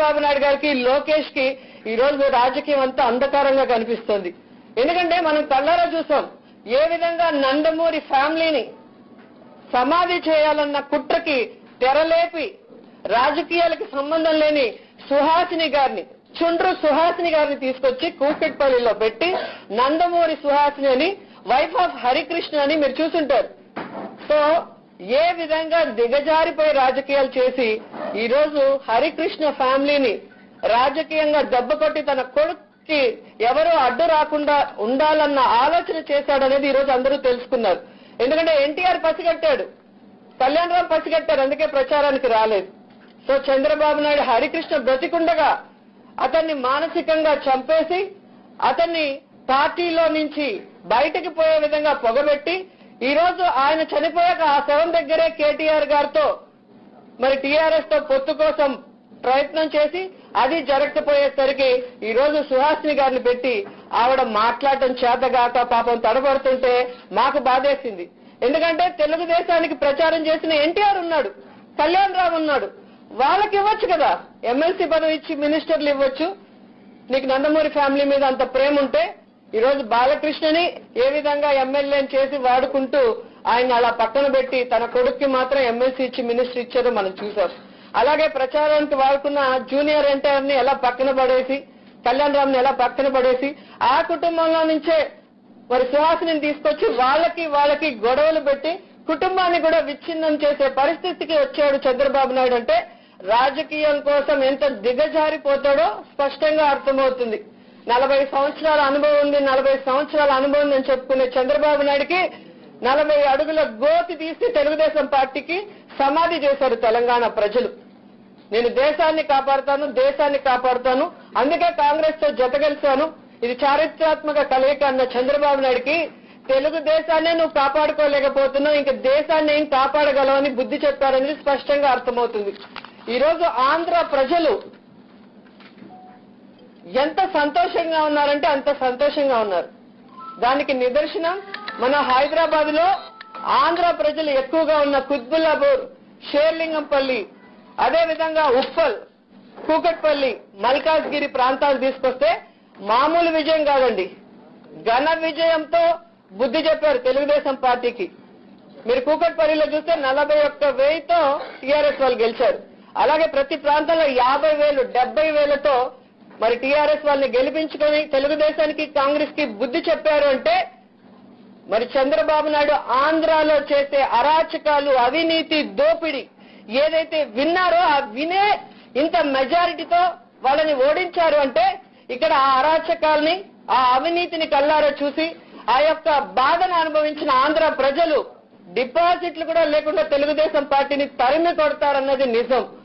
చంద్రబాబు నాయుడు గారికి లోకేష్ కి ఈ రోజు రాజకీయం అంతా అంధకారంగా కనిపిస్తుంది ఎందుకంటే మనం కళ్ళారా చూసాం ఏ విధంగా నందమూరి ఫ్యామిలీని సమాధి చేయాలన్న కుట్రకి తెరలేపి రాజకీయాలకు సంబంధం లేని సుహాసిని గారిని చుండ్రు సుహాసిని గారిని తీసుకొచ్చి కూకట్పల్లిలో పెట్టి నందమూరి సుహాసిని అని వైఫ్ ఆఫ్ హరికృష్ణ అని మీరు చూసుంటారు సో ఏ విధంగా దిగజారిపోయి రాజకీయాలు చేసి ఈ రోజు హరికృష్ణ ఫ్యామిలీని రాజకీయంగా దెబ్బ కొట్టి తన కొడుక్కి ఎవరు అడ్డు రాకుండా ఉండాలన్న ఆలోచన చేశాడనేది ఈ రోజు అందరూ తెలుసుకున్నారు ఎందుకంటే ఎన్టీఆర్ పసిగట్టాడు కళ్యాణ్ రావు పసిగట్టారు అందుకే ప్రచారానికి రాలేదు సో చంద్రబాబు నాయుడు హరికృష్ణ బ్రతికుండగా అతన్ని మానసికంగా చంపేసి అతన్ని పార్టీలో నుంచి బయటికి పోయే విధంగా పొగబెట్టి ఈ రోజు ఆయన చనిపోయాక ఆ శవం దగ్గరే కేటీఆర్ గారితో మరి టీఆర్ఎస్ తో పొత్తు కోసం ప్రయత్నం చేసి అది జరగకపోయేసరికి ఈ రోజు సుహాసిని గారిని పెట్టి ఆవిడ మాట్లాడటం చేతగాక పాపం తడబడుతుంటే మాకు బాధేసింది ఎందుకంటే తెలుగుదేశానికి ప్రచారం చేసిన ఎన్టీఆర్ ఉన్నాడు కళ్యాణ్ రావు ఉన్నాడు వాళ్ళకి ఇవ్వచ్చు కదా ఎమ్మెల్సీ పదవి ఇచ్చి మినిస్టర్లు ఇవ్వచ్చు నీకు నందమూరి ఫ్యామిలీ మీద అంత ప్రేమ ఉంటే ఈ రోజు బాలకృష్ణని ఏ విధంగా ఎమ్మెల్యేని చేసి వాడుకుంటూ ఆయన అలా పక్కన పెట్టి తన కొడుక్కి మాత్రం ఎమ్మెల్సీ ఇచ్చి మినిస్టర్ ఇచ్చారో మనం చూసాం అలాగే ప్రచారానికి వాడుకున్న జూనియర్ ఎన్టీఆర్ ని ఎలా పక్కన పడేసి కళ్యాణ్ రామ్ ని ఎలా పక్కన పడేసి ఆ కుటుంబంలో నుంచే మరి సుహాసిని తీసుకొచ్చి వాళ్ళకి వాళ్ళకి గొడవలు పెట్టి కుటుంబాన్ని కూడా విచ్ఛిన్నం చేసే పరిస్థితికి వచ్చాడు చంద్రబాబు నాయుడు అంటే రాజకీయం కోసం ఎంత దిగజారిపోతాడో స్పష్టంగా అర్థమవుతుంది నలభై సంవత్సరాల అనుభవం ఉంది నలభై సంవత్సరాల అనుభవం ఉంది అని చెప్పుకునే చంద్రబాబు నాయుడికి నలభై అడుగుల గోతి తీసి తెలుగుదేశం పార్టీకి సమాధి చేశారు తెలంగాణ ప్రజలు నేను దేశాన్ని కాపాడుతాను దేశాన్ని కాపాడుతాను అందుకే కాంగ్రెస్ తో జతగలిశాను ఇది చారిత్రాత్మక కలయిక అన్న చంద్రబాబు నాయుడికి తెలుగుదేశాన్నే నువ్వు కాపాడుకోలేకపోతున్నావు ఇంక దేశాన్ని ఏం కాపాడగలవని బుద్ధి చెప్పారనేది స్పష్టంగా అర్థమవుతుంది ఈ రోజు ఆంధ్ర ప్రజలు ఎంత సంతోషంగా ఉన్నారంటే అంత సంతోషంగా ఉన్నారు దానికి నిదర్శనం మన హైదరాబాద్ లో ఆంధ్ర ప్రజలు ఎక్కువగా ఉన్న కుత్బుల్లాపూర్ షేర్లింగంపల్లి అదే విధంగా ఉప్పల్ కూకట్పల్లి మల్కాజ్గిరి ప్రాంతాలు తీసుకొస్తే మామూలు విజయం కాదండి ఘన విజయంతో బుద్ధి చెప్పారు తెలుగుదేశం పార్టీకి మీరు కూకట్పల్లిలో చూస్తే నలభై ఒక్క వేయితో టీఆర్ఎస్ వాళ్ళు గెలిచారు అలాగే ప్రతి ప్రాంతంలో యాభై వేలు డెబ్బై వేలతో మరి టీఆర్ఎస్ వాళ్ళని గెలిపించుకొని తెలుగుదేశానికి కాంగ్రెస్ కి బుద్ధి చెప్పారు అంటే మరి చంద్రబాబు నాయుడు ఆంధ్రాలో చేసే అరాచకాలు అవినీతి దోపిడి ఏదైతే విన్నారో ఆ వినే ఇంత మెజారిటీతో వాళ్ళని ఓడించారు అంటే ఇక్కడ ఆ అరాచకాల్ని ఆ అవినీతిని కల్లారా చూసి ఆ యొక్క బాధను అనుభవించిన ఆంధ్ర ప్రజలు డిపాజిట్లు కూడా లేకుండా తెలుగుదేశం పార్టీని తరిమి కొడతారన్నది నిజం